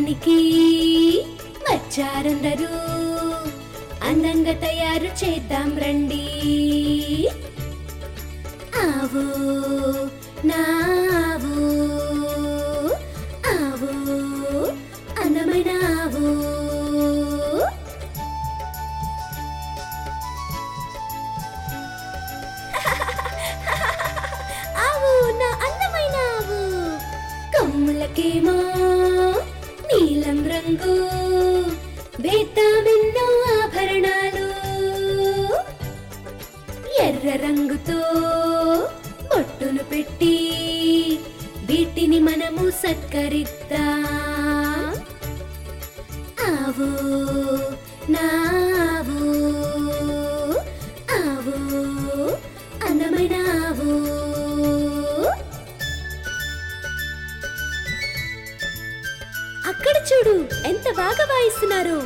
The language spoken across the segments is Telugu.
చూడ్డానికి వచ్చారందరూ అందంగా తయారు చేద్దాం రండి ఆవు నావు ఆవు అందమైన ఆవు ఆవు నా అందమైన ఆవు కమ్ములకేమో నీలం రంగు వేద్దామెన్నో ఆభరణాలు ఎర్ర రంగుతో బొట్టును పెట్టి వీటిని మనము సత్కరిద్దాం ఆవు నావు ఆవు అందమైన ఆవు అక్కడ చూడు ఎంత బాగా వాయిస్తున్నారు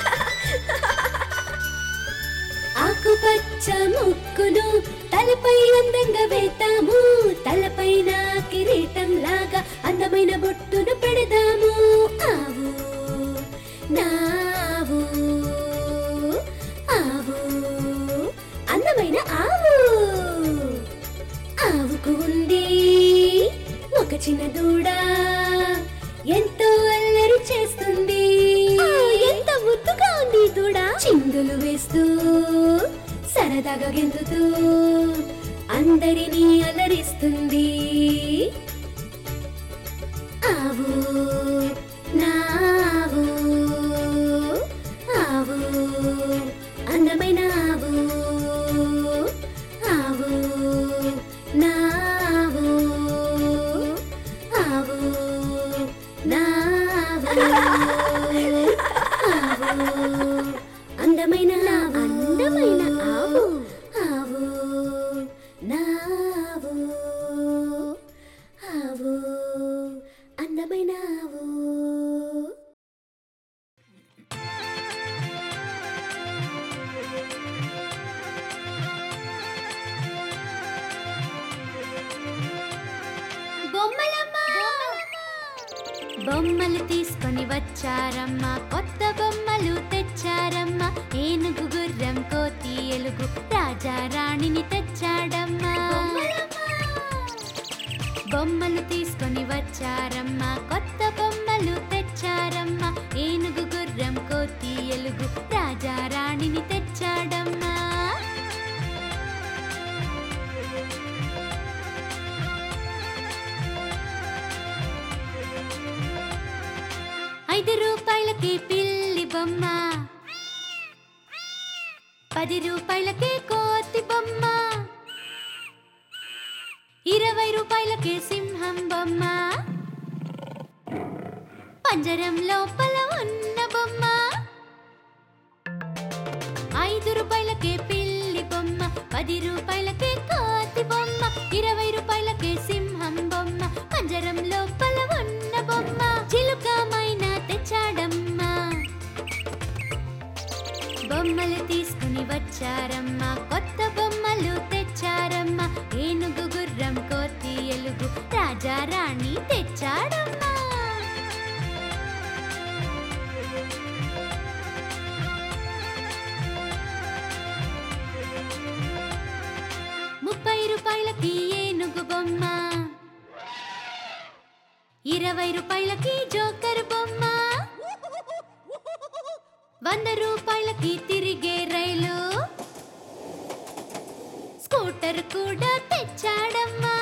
ఆకుపచ్చ ముక్కును తలపై అందంగా వేతాము తలపైన కిరీటం లాగా అందమైన బొట్టును పెడదాము ఆవు నావు ఆవు అందమైన ఆవు ఆవుకు ఉంది ఒక చిన్న దూడ ఎంతో అల్లరి చేస్తుంది ఎంత ముద్దుగా ఉంది ఈ దూడ చిందులు వేస్తూ సరదాగా గెంతుతూ అందరినీ అలరిస్తుంది ఆవు నావు ఆవు అందమైన ఆవు ఆవు నావు ఆవు నావు ఆవు అందమైన ఆవు అందమైన ఆవు ఆవు నావు ఆవు అందమైన ఆవు బొమ్మలు తీసుకొని వచ్చారమ్మా కొత్త బొమ్మలు తెచ్చారమ్మా ఏనుగు గుర్రం కోతి ఎలుగు రాజా రాణిని తెచ్చాడమ్మా బొమ్మలు తీసుకొని వచ్చారమ్మా కొత్త బొమ్మలు తెచ్చారమ్మా ఏనుగు గుర్రం కోతి ఎలుగు రాజా రాణిని తెచ్చాడమ్మా ఐదు రూపాయలకి పిల్లి బొమ్మ పది రూపాయలకి కోతి బొమ్మ ఇరవై రూపాయలకి సింహం బొమ్మ పంజరం లోపల ఉన్న బొమ్మ ఐదు రూపాయలకి పిల్లి బొమ్మ పది రూపాయలకి కోతి బొమ్మ ఇరవై రూపాయలకి సింహం బొమ్మ పంజరం లోపల ఉన్న బొమ్మ చిలుకమైన తెచ్చాడమ్మా బొమ్మలు తీసుకుని వచ్చారమ్మా కొత్త బొమ్మలు తెచ్చారమ్మా ఏనుగు గుర్రం కోతి ఎలుగు రాజా రాణి తెచ్చాడమ్మా ముప్పై రూపాయలకి ఏనుగు బొమ్మ ఇరవై రూపాయలకి జోకర్ బొమ్మ వంద రూపాయలకి తిరిగే రైలు స్కూటర్ కూడా తెచ్చాడమ్మా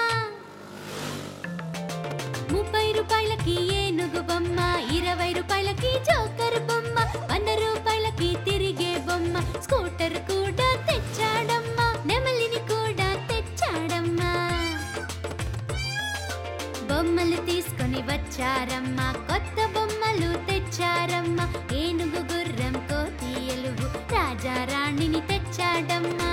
ముప్పై రూపాయలకి ఏనుగు బొమ్మ ఇరవై రూపాయలకి జోకర్ బొమ్మ వంద రూపాయలకి తిరిగే బొమ్మ స్కూటర్ కూడా తెచ్చాడమ్మా నెమలిని కూడా తెచ్చాడమ్మా బొమ్మలు తీసుకొని వచ్చారమ్మా కొత్త బొమ్మలు తెచ్చారమ్మా ఏనుగు గుర్రం కోతి ఎలుగు రాజా రాణిని తెచ్చాడమ్మా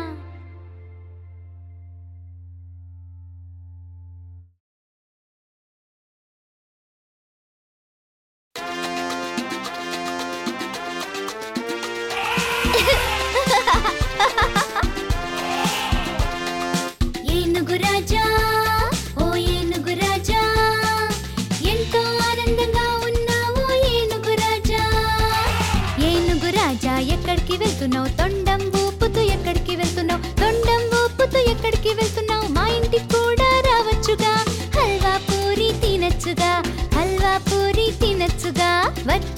ఏనుగు రాజా ఓ ఏనుగు రాజా ఎంతో ఆనందంగా ఉన్నావు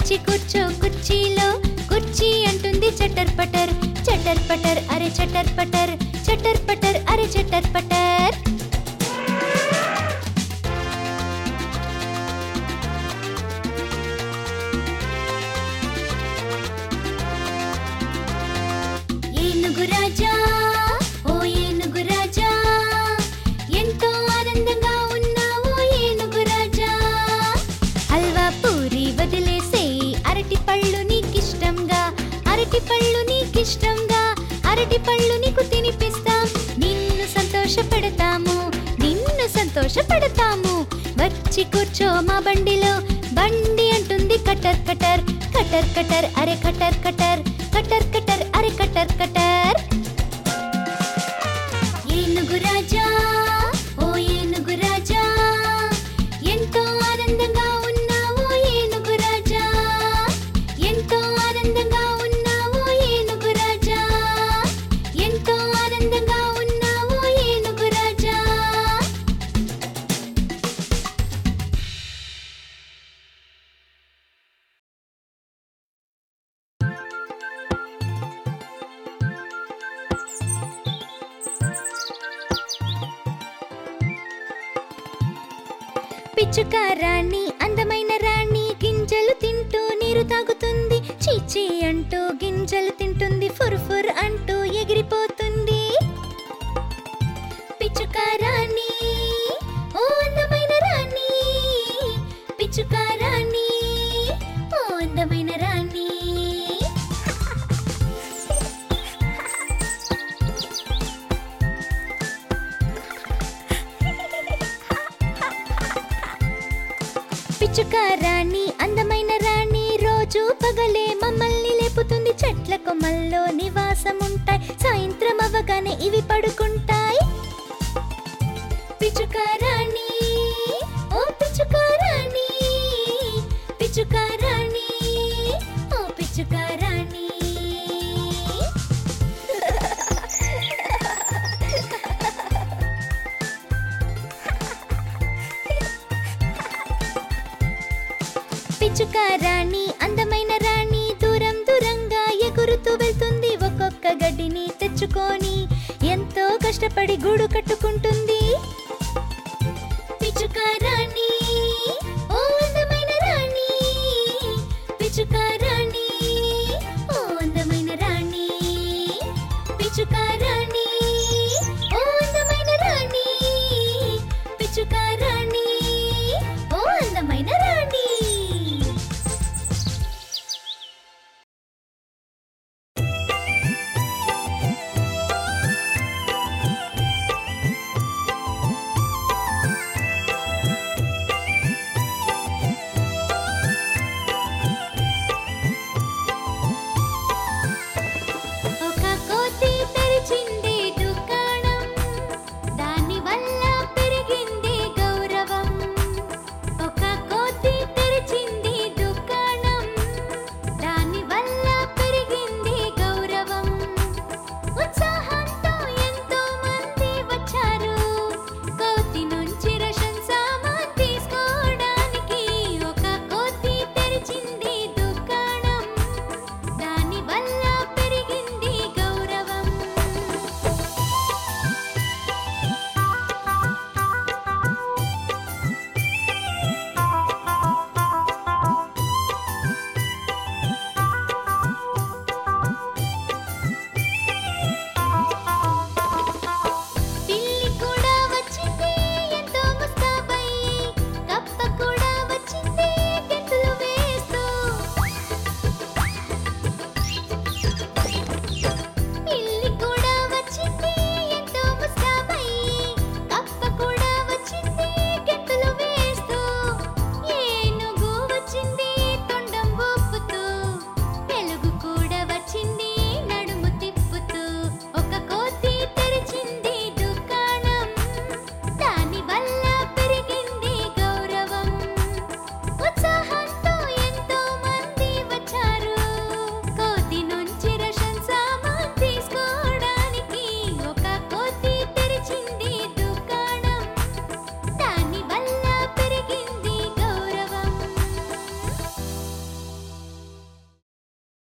వచ్చి కూర్చో కుర్చీలో కుర్చీ అంటుంది చటర్ పటర్ చటర్ పటర్ అరే చటర్ పటర్ చటర్ పటర్ అరే చటర్ పటర్ ఏనుగు రాజా ఓ ఏనుగు రాజా ఎంతో ఆనందంగా ఉన్నావు ఏనుగు రాజా హల్వా పూరి వదిలేసేయి అరటి పళ్ళు నీకిష్టంగా అరటి పళ్ళు నీకిష్టంగా అరటి పళ్ళు నీకు తినిపిస్తాం నిన్ను సంతోషపెడతాము నిన్ను సంతోషపెడతాము వచ్చి కూర్చో మా బండిలో బండి అంటుంది కటర్ కటర్ కటర్ కటర్ అరే కటర్ కటర్ కటర్ కటర్ అరే కటర్ కటర్ ఏనుగు రాజా ఓ ఏనుగు రాజా ఎంతో ఆనందంగా ఉన్నావు ఏనుగు రాజా ఎంతో ఆనందంగా ఉన్నావు ఏనుగు రాజా ఎంతో ఆనందంగా ఉన్నావు ఏనుగు రాజా పిచ్చుక రాణి అందమైన రాణి గింజలు తింటూ నీరు తాగుతుంది చీచి అంటూ గింజలు తింటుంది ఫుర్ ఫుర్ అంటూ ఎగిరిపోతుంది పిచ్చుక రాణి ఓ అందమైన రాణి పిచ్చుక రాణి ఓ అందమైన రాణి పిచ్చుక రాణి అందమైన రాణి రోజు పగలే మమ్మల్ని లేపుతుంది చెట్ల కొమ్మల్లో నివాసం ఉంటాయి సాయంత్రం అవగానే ఇవి పడుకుంటాయి పిచ్చుక రాణి ఓ పిచ్చుక రాణి పిచ్చుక రాణి ఓ పిచ్చుక రాణి పిచ్చుక రాణి అందమైన రాణి దూరం దూరంగా ఎగురుతూ వెళ్తుంది ఒక్కొక్క గడ్డిని తెచ్చుకొని ఎంతో కష్టపడి గూడు కట్టుకుంటుంది